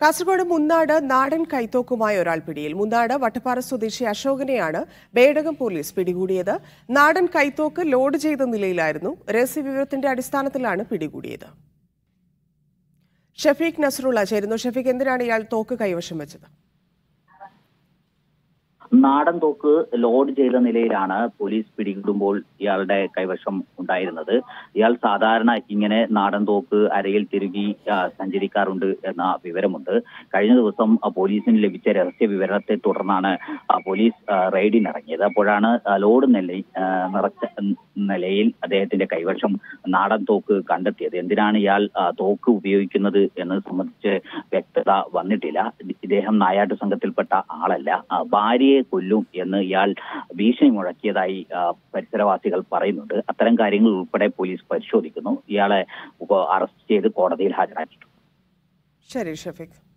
കാസർഗോഡ് മുന്നാട് നാടൻ കൈത്തോക്കുമായ ഒരാൾ പിടിയിൽ മുന്നാട് വട്ടപ്പാറ സ്വദേശി അശോകനെയാണ് ബേഡകം പോലീസ് പിടികൂടിയത് നാടൻ കൈത്തോക്ക് ലോഡ് ചെയ്ത നിലയിലായിരുന്നു രഹസ്യവിവരത്തിന്റെ അടിസ്ഥാനത്തിലാണ് പിടികൂടിയത് ഷഫീഖ് നസറുള്ള ചേരുന്നു ഷഫീഖ് എന്തിനാണ് ഇയാൾ തോക്ക് കൈവശം വെച്ചത് നാടൻ തോക്ക് ലോഡ് ചെയ്ത നിലയിലാണ് പോലീസ് പിടികൂടുമ്പോൾ ഇയാളുടെ കൈവശം ഉണ്ടായിരുന്നത് ഇയാൾ സാധാരണ ഇങ്ങനെ നാടൻ തോക്ക് അരയിൽ തിരുകി ആ, സഞ്ചരിക്കാറുണ്ട് എന്ന വിവരമുണ്ട് കഴിഞ്ഞ ദിവസം ആ, പോലീസിന് ലഭിച്ച രഹസ്യ വിവരത്തെ തുടർന്നാണ് ആ, പോലീസ് ആ, റെയ്ഡിനിറങ്ങിയത് അപ്പോഴാണ് ആ, ലോഡ് നില ആ, നിറച്ച നിലയിൽ അദ്ദേഹത്തിന്റെ കൈവശം നാടൻ തോക്ക് കണ്ടെത്തിയത് എന്തിനാണ് ഇയാൾ ആ, തോക്ക് ഉപയോഗിക്കുന്നത് എന്നത് സംബന്ധിച്ച് വ്യക്തത വന്നിട്ടില്ല ഇദ്ദേഹം നായാട്ട് സംഘത്തിൽപ്പെട്ട ആളല്ല ആ, ഭാര്യയെ കൊല്ലും എന്ന് ഇയാൾ ഭീഷണി മുഴക്കിയതായി ആ, പരിസരവാസികൾ പറയുന്നുണ്ട് അത്തരം കാര്യങ്ങൾ ഉൾപ്പെടെ പോലീസ് പരിശോധിക്കുന്നു ഇയാളെ ഉപ- അറസ്റ്റ് ചെയ്ത് കോടതിയിൽ ഹാജരാക്കി ശരി ഷഫീഖ്